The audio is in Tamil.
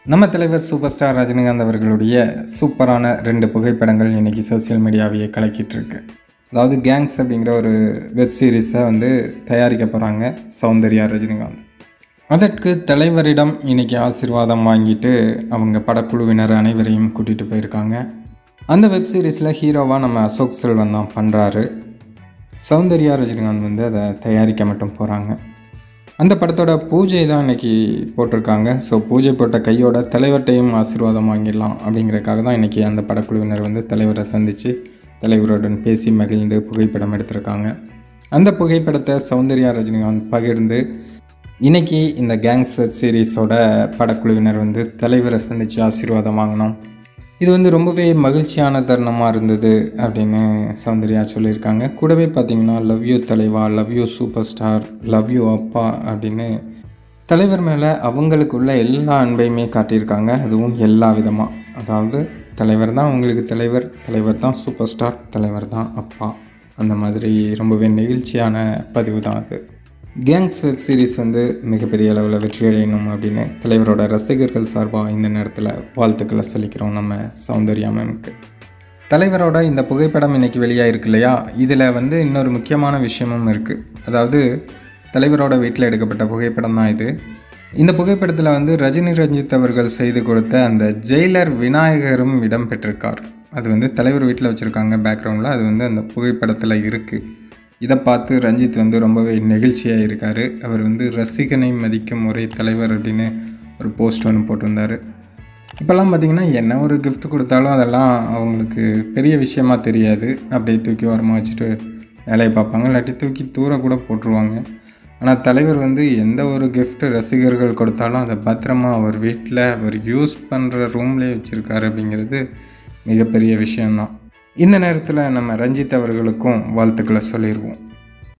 நம்ம தலைவர் சூப்பர் ஸ்டார் ரஜினிகாந்த் அவர்களுடைய சூப்பரான ரெண்டு புகைப்படங்கள் இன்றைக்கி சோஷியல் மீடியாவையே கலக்கிட்டு இருக்கு அதாவது கேங்ஸ் அப்படிங்கிற ஒரு வெப் சீரிஸை வந்து தயாரிக்க போகிறாங்க சௌந்தர்யா ரஜினிகாந்த் அதற்கு தலைவரிடம் இன்னைக்கு ஆசீர்வாதம் வாங்கிட்டு அவங்க படக்குழுவினர் அனைவரையும் கூட்டிகிட்டு போயிருக்காங்க அந்த வெப் சீரிஸில் ஹீரோவாக நம்ம அசோக் செல்வன் தான் பண்ணுறாரு சௌந்தர்யா ரஜினிகாந்த் வந்து அதை தயாரிக்க மட்டும் போகிறாங்க அந்த படத்தோட பூஜை தான் இன்னைக்கு போட்டிருக்காங்க ஸோ பூஜை போட்ட கையோட தலைவர்கிட்டையும் ஆசீர்வாதம் வாங்கிடலாம் அப்படிங்கிறதுக்காக தான் இன்றைக்கி அந்த படக்குழுவினர் வந்து தலைவரை சந்தித்து தலைவருடன் பேசி மகிழ்ந்து புகைப்படம் எடுத்திருக்காங்க அந்த புகைப்படத்தை சௌந்தர்யா ரஜினிகாந்த் பகிர்ந்து இன்னைக்கு இந்த கேங்ஸ் வெப் சீரிஸோட படக்குழுவினர் வந்து தலைவரை சந்தித்து ஆசீர்வாதம் வாங்கினோம் இது வந்து ரொம்பவே மகிழ்ச்சியான தருணமாக இருந்தது அப்படின்னு சௌந்தர்யா சொல்லியிருக்காங்க கூடவே பார்த்தீங்கன்னா லவ் யூ தலைவா love you super star love you அப்பா அப்படின்னு தலைவர் மேலே அவங்களுக்குள்ள எல்லா அன்பையுமே காட்டியிருக்காங்க அதுவும் எல்லா விதமாக அதாவது தலைவர் தான் அவங்களுக்கு தலைவர் தலைவர் தான் சூப்பர் ஸ்டார் தலைவர் தான் அப்பா அந்த மாதிரி ரொம்பவே நெகிழ்ச்சியான பதிவு தான் அது கேங்ஸ் வெப் சீரிஸ் வந்து மிகப்பெரிய அளவில் வெற்றி அடையணும் அப்படின்னு தலைவரோட ரசிகர்கள் சார்பாக இந்த நேரத்தில் வாழ்த்துக்களை சொல்லிக்கிறோம் நம்ம சௌந்தர்யா மேம்க்கு தலைவரோட இந்த புகைப்படம் இன்னைக்கு வெளியாயிருக்கு இல்லையா இதில் வந்து இன்னொரு முக்கியமான விஷயமும் இருக்குது அதாவது தலைவரோட வீட்டில் எடுக்கப்பட்ட புகைப்படம் தான் இது இந்த புகைப்படத்தில் வந்து ரஜினி ரஞ்சித் அவர்கள் செய்து கொடுத்த அந்த ஜெயிலர் விநாயகரும் இடம் பெற்றிருக்கார் அது வந்து தலைவர் வீட்டில் வச்சுருக்காங்க பேக்ரவுண்டில் அது வந்து அந்த புகைப்படத்தில் இருக்குது இதை பார்த்து ரஞ்சித் வந்து ரொம்பவே நெகிழ்ச்சியாக இருக்கார் அவர் வந்து ரசிகனை மதிக்கும் ஒரே தலைவர் அப்படின்னு ஒரு போஸ்ட் ஒன்று போட்டிருந்தார் இப்போல்லாம் பார்த்தீங்கன்னா என்ன ஒரு gift கொடுத்தாலும் அதெல்லாம் அவங்களுக்கு பெரிய விஷயமா தெரியாது அப்படியே தூக்கி ஓரமாக வச்சுட்டு வேலையை பார்ப்பாங்க இல்லாட்டி தூக்கி தூர கூட போட்டுருவாங்க ஆனால் தலைவர் வந்து எந்த ஒரு gift ரசிகர்கள் கொடுத்தாலும் அதை பத்திரமா அவர் வீட்டில் அவர் யூஸ் பண்ணுற ரூம்லேயே வச்சுருக்காரு அப்படிங்கிறது மிகப்பெரிய விஷயம்தான் இந்த நேரத்தில் நம்ம ரஞ்சித் அவர்களுக்கும் வாழ்த்துக்களை சொல்லிடுவோம்